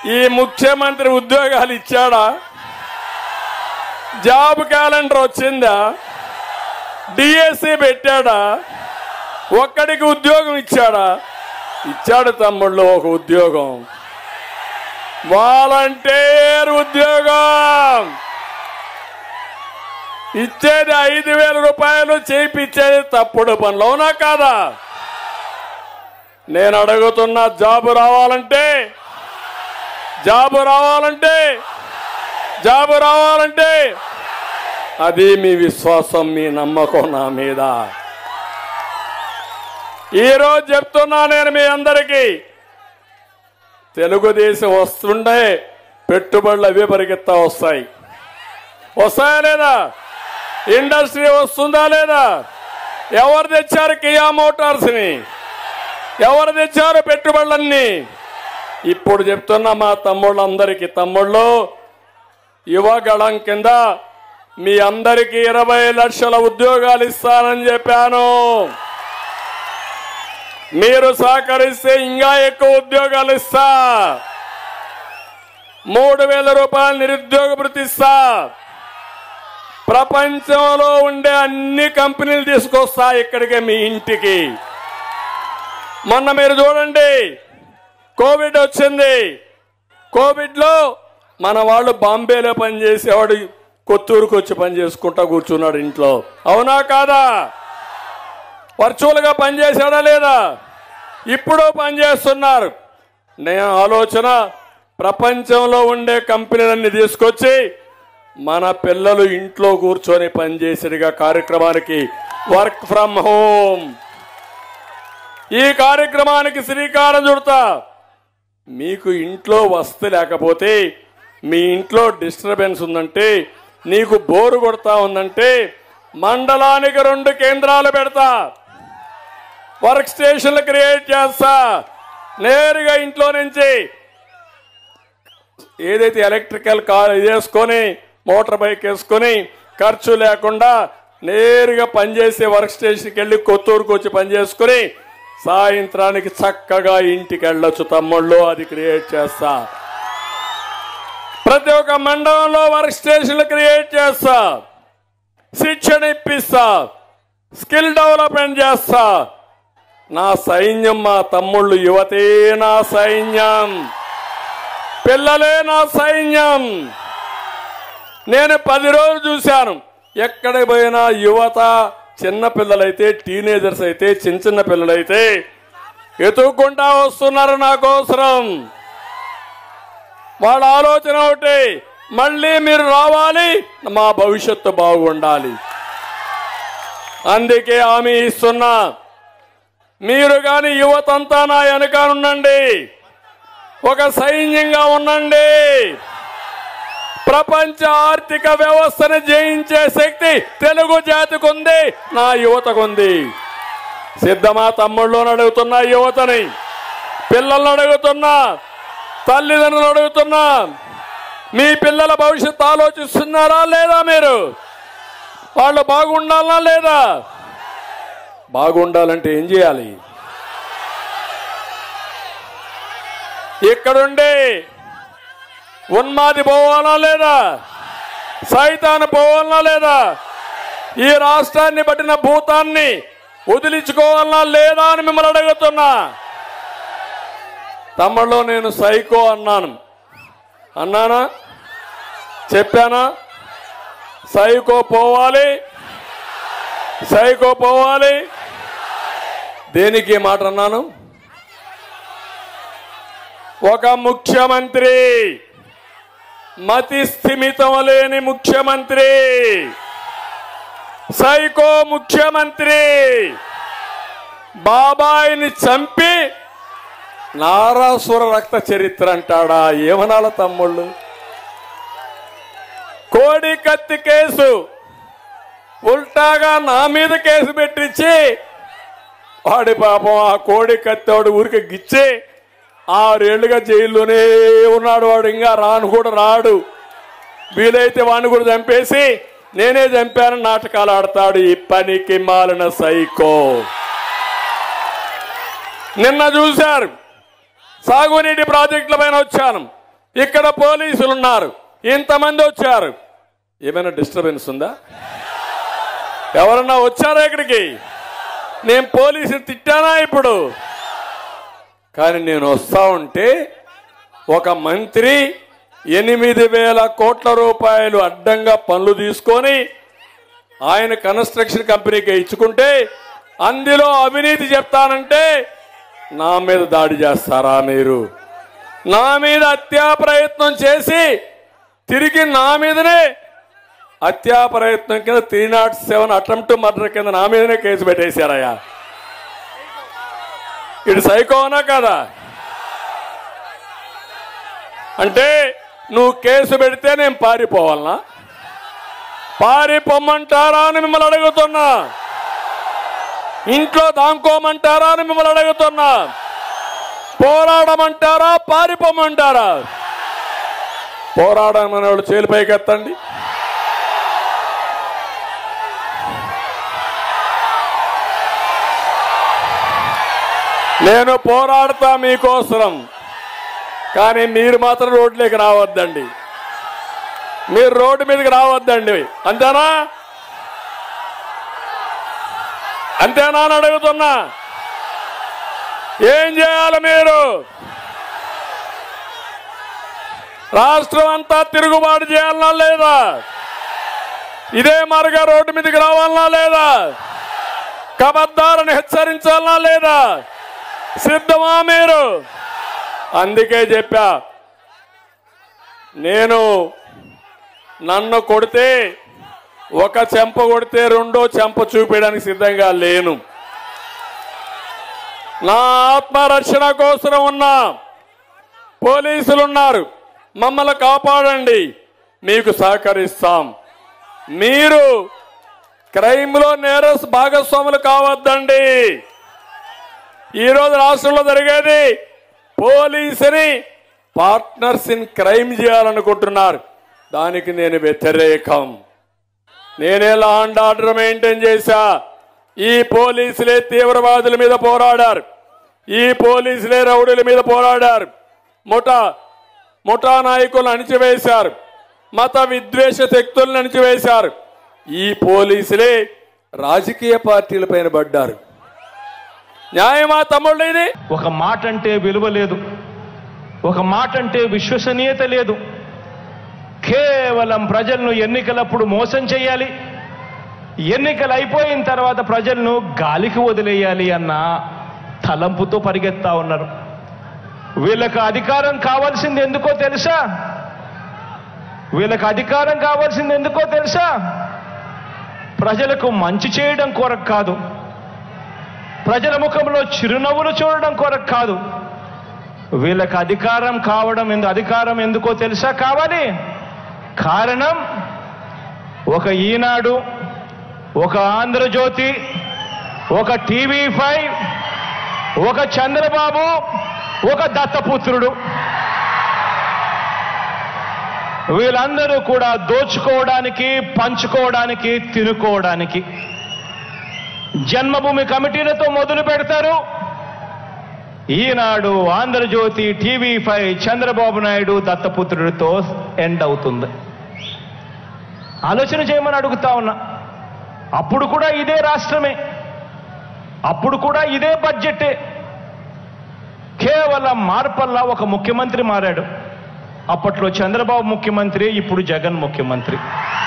ఈ ముఖ్యమంత్రి ఉద్యోగాలు ఇచ్చాడా జాబ్ క్యాలెండర్ వచ్చిందా డిఎస్సి పెట్టాడా ఒక్కడికి ఉద్యోగం ఇచ్చాడా ఇచ్చాడు తమ్ముళ్ళు ఒక ఉద్యోగం వాలంటీర్ ఉద్యోగం ఇచ్చేది ఐదు వేల రూపాయలు చేయించేది తప్పుడు పనులు అవునా కాదా నేను అడుగుతున్న జాబు రావాలంటే జాబు రావాలంటే జాబు రావాలంటే అది మీ విశ్వాసం మీ నమ్మకం నా మీద ఈరోజు చెప్తున్నా నేను మీ అందరికీ తెలుగుదేశం వస్తుండే పెట్టుబడులు అవే పరిగెత్తా వస్తాయి వస్తాయా లేదా ఇండస్ట్రీ వస్తుందా లేదా ఎవరు తెచ్చారు కియా మోటార్స్ ని ఎవరు తెచ్చారు పెట్టుబడులన్నీ ఇప్పుడు చెప్తున్నా మా తమ్ముళ్ళందరికీ తమ్ముళ్ళు యువగళం కింద మీ అందరికీ ఇరవై లక్షల ఉద్యోగాలు ఇస్తానని చెప్పాను మీరు సహకరిస్తే ఇంకా ఎక్కువ ఉద్యోగాలు ఇస్తా మూడు వేల రూపాయలు నిరుద్యోగ భృతి ఇస్తా ప్రపంచంలో ఉండే అన్ని కంపెనీలు తీసుకొస్తా ఇక్కడికి మీ ఇంటికి మొన్న మీరు చూడండి కోవిడ్ వచ్చింది కోవిడ్ లో మన వాళ్ళు బాంబేలో పనిచేసేవాడు కొత్తూరుకు వచ్చి పని చేసుకుంటా కూర్చున్నాడు ఇంట్లో అవునా కాదా వర్చువల్ గా పనిచేశాడా లేదా ఇప్పుడు పనిచేస్తున్నారు నేను ఆలోచన ప్రపంచంలో ఉండే కంపెనీలన్నీ తీసుకొచ్చి మన పిల్లలు ఇంట్లో కూర్చొని పనిచేసేదిగా కార్యక్రమానికి వర్క్ ఫ్రమ్ హోమ్ ఈ కార్యక్రమానికి శ్రీకారం చుడతా మీకు ఇంట్లో వస్తు లేకపోతే మీ ఇంట్లో డిస్టర్బెన్స్ ఉందంటే నీకు బోరు కొడతా ఉందంటే మండలానికి రెండు కేంద్రాలు పెడతా వర్క్ స్టేషన్లు క్రియేట్ చేస్తా నేరుగా ఇంట్లో నుంచి ఏదైతే ఎలక్ట్రికల్ కార్ ఇది వేసుకొని మోటార్ బైక్ వేసుకొని ఖర్చు లేకుండా నేరుగా పనిచేసే వర్క్ స్టేషన్కి వెళ్ళి కొత్తూరుకు వచ్చి పనిచేసుకుని సాయంత్రానికి చక్కగా ఇంటికి వెళ్ళొచ్చు తమ్ముళ్ళు అది క్రియేట్ చేస్తా ప్రతి ఒక్క మండలంలో వర్క్ స్టేషన్లు క్రియేట్ చేస్తా శిక్షణ ఇప్పిస్తా స్కిల్ డెవలప్మెంట్ చేస్తా నా సైన్యం మా తమ్ముళ్ళు యువతే నా సైన్యం పిల్లలే నా సైన్యం నేను పది రోజులు చూశాను ఎక్కడ పోయినా యువత చిన్న పిల్లలైతే టీనేజర్స్ అయితే చిన్న చిన్న పిల్లలైతే ఎతుక్కుంటా వస్తున్నారు నా కోసరం వాళ్ళ ఆలోచన ఒకటి మళ్ళీ మీరు రావాలి మా భవిష్యత్తు బాగుండాలి అందుకే హామీ ఇస్తున్నా మీరు గాని యువతంతా నా వెనకానుండండి ఒక సైన్యంగా ఉండండి ప్రపంచ ఆర్థిక వ్యవస్థను జయించే శక్తి తెలుగు జాతికి ఉంది నా యువతకు ఉంది సిద్ధమా తమ్ముళ్ళని అడుగుతున్నా యువతని పిల్లల్ని అడుగుతున్నా తల్లిదండ్రులు అడుగుతున్నా మీ పిల్లల భవిష్యత్తు ఆలోచిస్తున్నారా లేదా మీరు వాళ్ళు బాగుండాలా లేదా బాగుండాలంటే ఏం చేయాలి ఇక్కడుండి ఉన్మాది పోవాలా లేదా సైతాన్ని పోవాలా లేదా ఈ రాష్ట్రాన్ని పట్టిన భూతాన్ని వదిలించుకోవాలా లేదా అని మిమ్మల్ని అడుగుతున్నా తమ్ముళ్ళు నేను సైకో అన్నాను అన్నానా చెప్పానా సైకో పోవాలి సైకో పోవాలి దేనికి ఈ మాట అన్నాను ఒక ముఖ్యమంత్రి మతి స్థిమితం లేని ముఖ్యమంత్రి సైకో ముఖ్యమంత్రి బాబాయిని చంపి నారాసుర రక్త చరిత్ర అంటాడా ఏమనాల తమ్ముళ్ళు కోడి కత్తి కేసు ఉల్టాగా నా మీద కేసు పెట్టించి వాడి పాపం ఆ కోడి కత్తేవాడు ఊరికి గిచ్చి ఆరేళ్లుగా జైల్లోనే ఉన్నాడు వాడు ఇంకా రాను కూడా రాడు వీలైతే వాడిని కూడా చంపేసి నేనే చంపాను నాటకాలు ఆడతాడు ఈ పనికి మాలిన సైకో నిన్న చూశారు సాగునీటి ప్రాజెక్టుల పైన వచ్చాను ఇక్కడ పోలీసులు ఉన్నారు ఇంతమంది వచ్చారు ఏమైనా డిస్టర్బెన్స్ ఉందా ఎవరన్నా వచ్చారా ఇక్కడికి నేను పోలీసుని తిట్టానా ఇప్పుడు కానీ నేను వస్తా ఉంటే ఒక మంత్రి ఎనిమిది వేల కోట్ల రూపాయలు అడ్డంగా పనులు తీసుకొని ఆయన కన్స్ట్రక్షన్ కంపెనీకి ఇచ్చుకుంటే అందులో అవినీతి చెప్తానంటే నా మీద దాడి చేస్తారా మీరు నా మీద హత్యా ప్రయత్నం చేసి తిరిగి నా మీదనే హత్యా ప్రయత్నం కింద three not seven attempt murder కింద నా మీదనే కేసు పెట్టేశారయ్యా ఇటు సైకోనా కదా అంటే నువ్వు కేసు పెడితే నేను పారిపోవాలనా పారిపోమ్మంటారా అని మిమ్మల్ని అడుగుతున్నా ఇంట్లో దాంకోమంటారా అని మిమ్మల్ని అడుగుతున్నా పోరాడమంటారా పారిపోమంటారా పోరాడమనే వాళ్ళు చేలు పైకి ఎత్తండి నేను పోరాడతా మీకోసరం కానీ మీరు మాత్రం రోడ్లోకి రావద్దండి మీరు రోడ్డు మీదకి రావద్దండి అంతేనా అంతేనా అని అడుగుతున్నా ఏం చేయాలి మీరు రాష్ట్రం అంతా తిరుగుబాటు చేయాలనా లేదా ఇదే మరుగా రోడ్డు మీదకి రావాలనా లేదా కబద్దారని హెచ్చరించాలనా లేదా సిద్ధమా మీరు అందుకే చెప్పా నేను నన్ను కొడితే ఒక చెంప కొడితే రెండో చెంప చూపించడానికి సిద్ధంగా లేను నా ఆత్మరక్షణ కోసం ఉన్నా పోలీసులు ఉన్నారు మమ్మల్ని కాపాడండి మీకు సహకరిస్తాం మీరు క్రైమ్లో నేరస్ భాగస్వాములు కావద్దండి ఈరోజు రాష్ట్రంలో జరిగేది పోలీసుని పార్ట్నర్స్ ఇన్ క్రైమ్ చేయాలనుకుంటున్నారు దానికి నేను వ్యతిరేకం నేనే లా అండ్ ఆర్డర్ మెయింటైన్ చేశా ఈ పోలీసులే తీవ్రవాదుల మీద పోరాడారు ఈ పోలీసులే రౌడీల మీద పోరాడారు ముఠా ముఠా నాయకులను అణిచివేశారు మత విద్వేష శక్తులను అణిచివేశారు ఈ పోలీసులే రాజకీయ పార్టీల పైన పడ్డారు న్యాయమా తమ్ముళ్ళు ఇది ఒక మాట అంటే విలువ లేదు ఒక మాట అంటే విశ్వసనీయత లేదు కేవలం ప్రజలను ఎన్నికలప్పుడు మోసం చేయాలి ఎన్నికలు అయిపోయిన తర్వాత ప్రజలను గాలికి వదిలేయాలి అన్న తలంపుతో పరిగెత్తా ఉన్నారు వీళ్ళకు అధికారం కావాల్సింది ఎందుకో తెలుసా వీళ్ళకి అధికారం కావాల్సింది ఎందుకో తెలుసా ప్రజలకు మంచి చేయడం కొరకు కాదు ప్రజల ముఖంలో చిరునవ్వులు చూడడం కొరకు కాదు వీళ్ళకి అధికారం కావడం ఎందు అధికారం ఎందుకో తెలుసా కావాలి కారణం ఒక ఈనాడు ఒక ఆంధ్రజ్యోతి ఒక టీవీ ఫైవ్ ఒక చంద్రబాబు ఒక దత్తపుత్రుడు వీళ్ళందరూ కూడా దోచుకోవడానికి పంచుకోవడానికి తినుకోవడానికి జన్మభూమి కమిటీలతో మొదలు పెడతారు ఈనాడు ఆంధ్రజ్యోతి టీవీ ఫైవ్ చంద్రబాబు నాయుడు దత్తపుత్రుడితో ఎండ్ అవుతుంది ఆలోచన చేయమని అడుగుతా ఉన్నా అప్పుడు కూడా ఇదే రాష్ట్రమే అప్పుడు కూడా ఇదే బడ్జెటే కేవలం మార్పల్లా ఒక ముఖ్యమంత్రి మారాడు అప్పట్లో చంద్రబాబు ముఖ్యమంత్రి ఇప్పుడు జగన్ ముఖ్యమంత్రి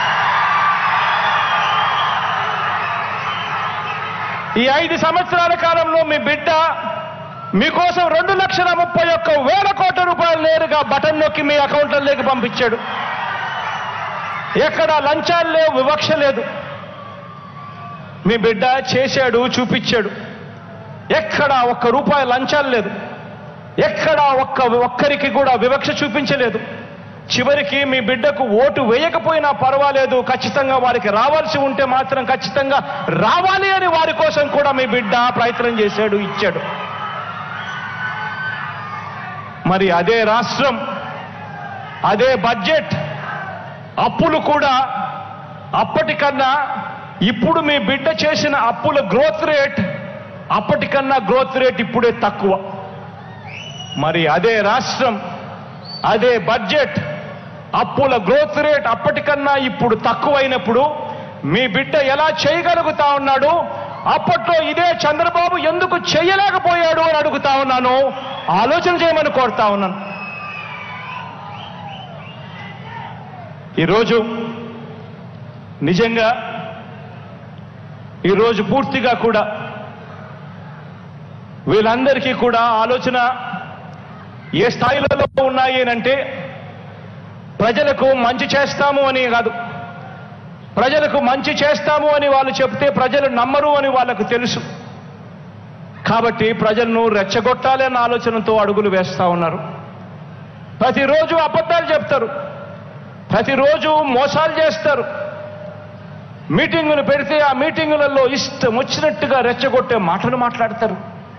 ఈ ఐదు సంవత్సరాల కాలంలో మీ బిడ్డ మీకోసం రెండు లక్షల ముప్పై ఒక్క వేల కోట్ల రూపాయలు నేరుగా బటన్ నొక్కి మీ అకౌంట్లలోకి పంపించాడు ఎక్కడ లంచాలు లేవు వివక్ష లేదు మీ బిడ్డ చేశాడు చూపించాడు ఎక్కడ ఒక్క రూపాయి లంచాలు లేదు ఎక్కడ ఒక్క ఒక్కరికి కూడా వివక్ష చూపించలేదు చివరికి మీ బిడ్డకు ఓటు వేయకపోయినా పర్వాలేదు ఖచ్చితంగా వారికి రావాల్సి ఉంటే మాత్రం ఖచ్చితంగా రావాలి అని వారి కోసం కూడా మీ బిడ్డ ప్రయత్నం చేశాడు ఇచ్చాడు మరి అదే రాష్ట్రం అదే బడ్జెట్ అప్పులు కూడా అప్పటికన్నా ఇప్పుడు మీ బిడ్డ చేసిన అప్పుల గ్రోత్ రేట్ అప్పటికన్నా గ్రోత్ రేట్ ఇప్పుడే తక్కువ మరి అదే రాష్ట్రం అదే బడ్జెట్ అప్పుల గ్రోత్ రేట్ అప్పటికన్నా ఇప్పుడు తక్కువైనప్పుడు మీ బిడ్డ ఎలా చేయగలుగుతా ఉన్నాడు అప్పట్లో ఇదే చంద్రబాబు ఎందుకు చేయలేకపోయాడు అని అడుగుతా ఉన్నాను ఆలోచన చేయమని కోరుతా ఉన్నాను ఈరోజు నిజంగా ఈరోజు పూర్తిగా కూడా వీళ్ళందరికీ కూడా ఆలోచన ఏ స్థాయిలలో ఉన్నాయి అంటే ప్రజలకు మంచి చేస్తాము అని కాదు ప్రజలకు మంచి చేస్తాము అని వాళ్ళు చెప్తే ప్రజలు నమ్మరు అని వాళ్ళకు తెలుసు కాబట్టి ప్రజలను రెచ్చగొట్టాలి అన్న ఆలోచనతో అడుగులు వేస్తా ఉన్నారు ప్రతిరోజు అబద్ధాలు చెప్తారు ప్రతిరోజు మోసాలు చేస్తారు మీటింగులు పెడితే ఆ మీటింగులలో ఇష్టం వచ్చినట్టుగా రెచ్చగొట్టే మాటలు మాట్లాడతారు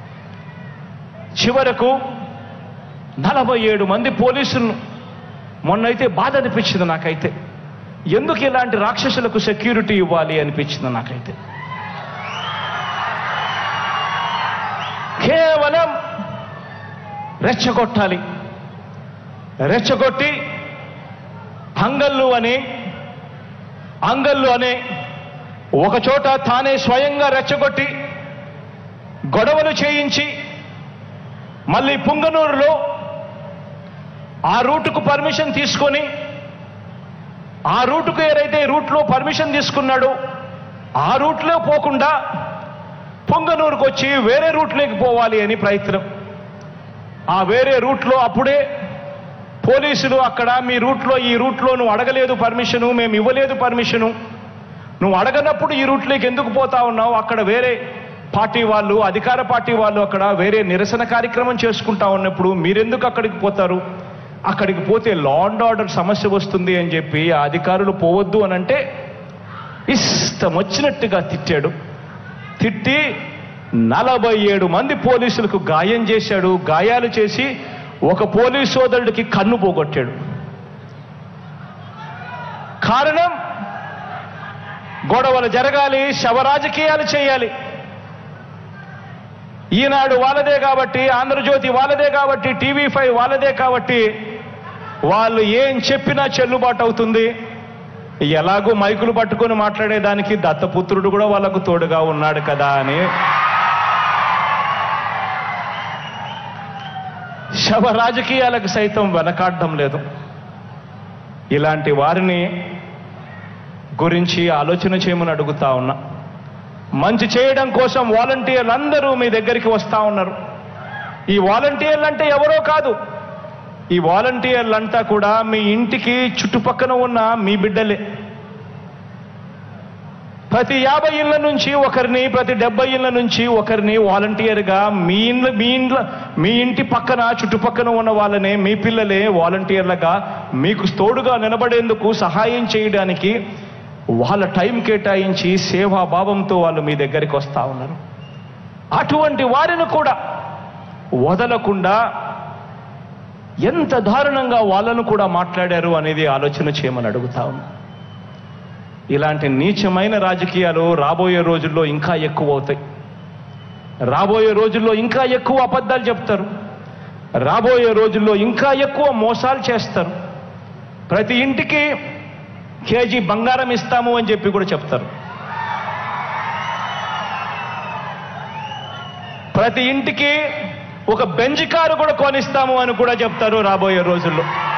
చివరకు నలభై ఏడు మంది పోలీసులను మొన్నైతే బాధ అనిపించింది నాకైతే ఎందుకు ఇలాంటి రాక్షసులకు సెక్యూరిటీ ఇవ్వాలి అనిపించింది నాకైతే కేవలం రెచ్చగొట్టాలి రెచ్చగొట్టి అంగళ్ళు అనే అంగళ్ళు అనే ఒక చోట తానే స్వయంగా రెచ్చగొట్టి గొడవలు చేయించి మళ్ళీ పుంగనూరులో ఆ రూటుకు పర్మిషన్ తీసుకొని ఆ రూటుకు ఏదైతే రూట్లో పర్మిషన్ తీసుకున్నాడో ఆ రూట్లో పోకుండా పొంగనూరుకు వచ్చి వేరే రూట్లోకి పోవాలి అని ప్రయత్నం ఆ వేరే రూట్లో అప్పుడే పోలీసులు అక్కడ మీ రూట్లో ఈ రూట్లో నువ్వు అడగలేదు పర్మిషను మేము ఇవ్వలేదు పర్మిషను నువ్వు అడగనప్పుడు ఈ రూట్లోకి ఎందుకు పోతా ఉన్నావు అక్కడ వేరే పార్టీ వాళ్ళు అధికార పార్టీ వాళ్ళు అక్కడ వేరే నిరసన కార్యక్రమం చేసుకుంటా ఉన్నప్పుడు మీరెందుకు అక్కడికి పోతారు అక్కడికి పోతే లా అండ్ ఆర్డర్ సమస్య వస్తుంది అని చెప్పి ఆ అధికారులు పోవద్దు అని అంటే ఇష్టం వచ్చినట్టుగా తిట్టాడు తిట్టి నలభై ఏడు మంది పోలీసులకు గాయం చేశాడు గాయాలు చేసి ఒక పోలీస్ సోదరుడికి కన్ను పోగొట్టాడు కారణం గొడవలు జరగాలి శవ రాజకీయాలు చేయాలి ఈనాడు వాళ్ళదే కాబట్టి ఆంధ్రజ్యోతి వాళ్ళదే కాబట్టి టీవీ ఫైవ్ వాళ్ళదే కాబట్టి వాళ్ళు ఏం చెప్పినా చెల్లుబాటు అవుతుంది ఎలాగో మైకులు పట్టుకొని మాట్లాడేదానికి దత్తపుత్రుడు కూడా వాళ్ళకు తోడుగా ఉన్నాడు కదా అని శవ రాజకీయాలకు సైతం వెనకాడడం లేదు ఇలాంటి వారిని గురించి ఆలోచన చేయమని అడుగుతా ఉన్నా మంచి చేయడం కోసం వాలంటీర్లు అందరూ మీ దగ్గరికి వస్తా ఉన్నారు ఈ వాలంటీర్లు అంటే ఎవరో కాదు ఈ వాలంటీర్లంతా కూడా మీ ఇంటికి చుట్టుపక్కన ఉన్న మీ బిడ్డలే ప్రతి యాభై ఇళ్ళ నుంచి ఒకరిని ప్రతి డెబ్బై ఇళ్ళ నుంచి ఒకరిని వాలంటీర్గా మీ ఇండ్ల మీ ఇండ్ల మీ ఇంటి పక్కన చుట్టుపక్కన ఉన్న వాళ్ళనే మీ పిల్లలే వాలంటీర్లుగా మీకు తోడుగా నిలబడేందుకు సహాయం చేయడానికి వాళ్ళ టైం కేటాయించి సేవాభావంతో వాళ్ళు మీ దగ్గరికి వస్తా ఉన్నారు అటువంటి వారిని కూడా వదలకుండా ఎంత దారుణంగా వాళ్ళను కూడా మాట్లాడారు అనేది ఆలోచన చేయమని అడుగుతా ఉన్నా ఇలాంటి నీచమైన రాజకీయాలు రాబోయే రోజుల్లో ఇంకా ఎక్కువ అవుతాయి రాబోయే రోజుల్లో ఇంకా ఎక్కువ అబద్ధాలు చెప్తారు రాబోయే రోజుల్లో ఇంకా ఎక్కువ మోసాలు చేస్తారు ప్రతి ఇంటికి కేజీ బంగారం ఇస్తాము అని చెప్పి కూడా చెప్తారు ప్రతి ఇంటికి ఒక బెంజ్ కారు కూడా కొనిస్తాము అని కూడా చెప్తారు రాబోయే రోజుల్లో